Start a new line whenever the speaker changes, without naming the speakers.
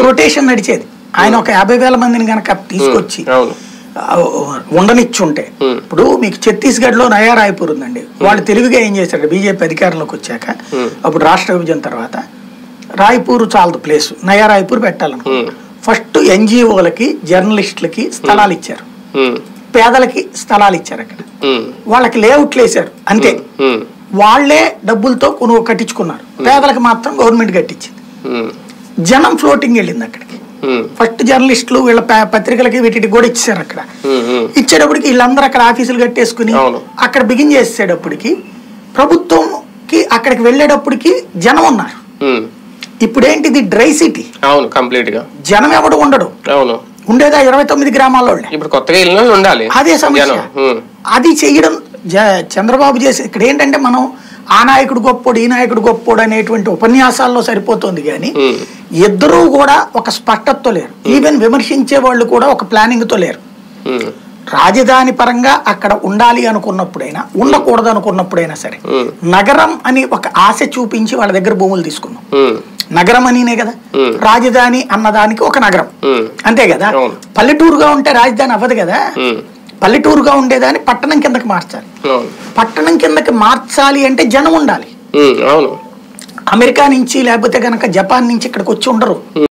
Rotation నడిచేది ఆయన ఒక యాభై వేల మందిని గనక తీసుకొచ్చి
అవును
ఆ, ఉండనిచ్చుంటే
Hmm.
ఇప్పుడు మీకు ఛత్తీస్గఢ్ లో నయా రాయ్పూర్ ఉందండి వాళ్ళు తెలుగుగా ఏం చేశారు బీజేపీ అధికారంలోకి వచ్చాక
Hmm.
అప్పుడు రాష్ట్ర విభజన తర్వాత రాయ్పూర్ చాలదు ప్లేస్ నయా రాయ్పూర్ పెట్టాలనుకో
Hmm.
ఫస్ట్ ఎన్జిఓలకి జర్నలిస్టులకి స్థలాలు ఇచ్చారు
ఉమ్,
పేదలకి స్థలాలు ఇచ్చారు అక్కడ
ఉమ్,
వాళ్ళకి లేఅవుట్లు వేశారు అంతే
ఉమ్,
వాళ్ళే డబ్బులతో కొను కట్టించుకున్నారు పేదలకు మాత్రం గవర్నమెంట్ కట్టించింది
ఉమ్,
జనం ఫ్లోటింగ్ వెళ్ళింది అక్కడికి
ఉమ్,
ఫస్ట్ జర్నలిస్టులు వీళ్ళ ప- పత్రికలకి వీటికి కూడా ఇచ్చారు అక్కడ
ఉమ్, ఉమ్.
ఇచ్చేటప్పటికి వీళ్ళందరూ అక్కడ ఆఫీసులు కట్టేసుకుని
అవును.
అక్కడ బిగిన్ చేసేటప్పటికి ప్రభుత్వంకి అక్కడికి వెళ్ళేటప్పటికి జనం ఉన్నారు
ఉమ్,
ఇప్పుడు ఏంటిది డ్రై సిటీ
అవును కంప్లీట్ గా
జనం ఎవడు ఉండడు
అవును
ఉండేదా ఇరవై తొమ్మిది గ్రామాల్లోనే
ఇప్పుడు కొత్తగా వెళ్ళిన వాళ్ళు ఉండాలి
అదే సమస్య
జనం. ఉమ్,
అది చేయడం జ- చంద్రబాబు చేసే ఇక్కడ ఏంటంటే మనం ఆ నాయకుడు గొప్పోడు ఈ నాయకుడు గొప్పోడు అనేటువంటి ఉపన్యాసాల్లో సరిపోతుంది కానీ
ఉమ్,
ఇద్దరూ కూడా ఒక స్పష్టతతో లేరు ఈవెన్ విమర్శించే వాళ్ళు కూడా ఒక ప్లానింగ్ తో లేరు
ఉమ్,
రాజధాని పరంగా అక్కడ ఉండాలి అనుకున్నప్పుడైనా ఉండకూడదు అనుకున్నప్పుడైనా సరే
ఉమ్,
నగరం అని ఒక ఆశ చూపించి వాళ్ళ దగ్గర భూములు తీసుకున్నాం
ఉమ్,
నగరం అనినే కదా
Hmm.
రాజధాని అన్నదానికి ఒక నగరం
ఉమ్,
అంతే కదా
అవును.
పల్లెటూరుగా ఉంటే రాజధాని అవ్వదు కదా
ఉమ్,
పల్లెటూరుగా ఉండేదాన్ని పట్టణం కిందకి మార్చాలి
అవును
పట్టణం కిందకి మార్చాలి అంటే జనం ఉండాలి
ఉమ్, అవును
అమెరికా నుంచి లేకపోతే కనుక జపాన్ నుంచి ఇక్కడికి వచ్చి ఉండరు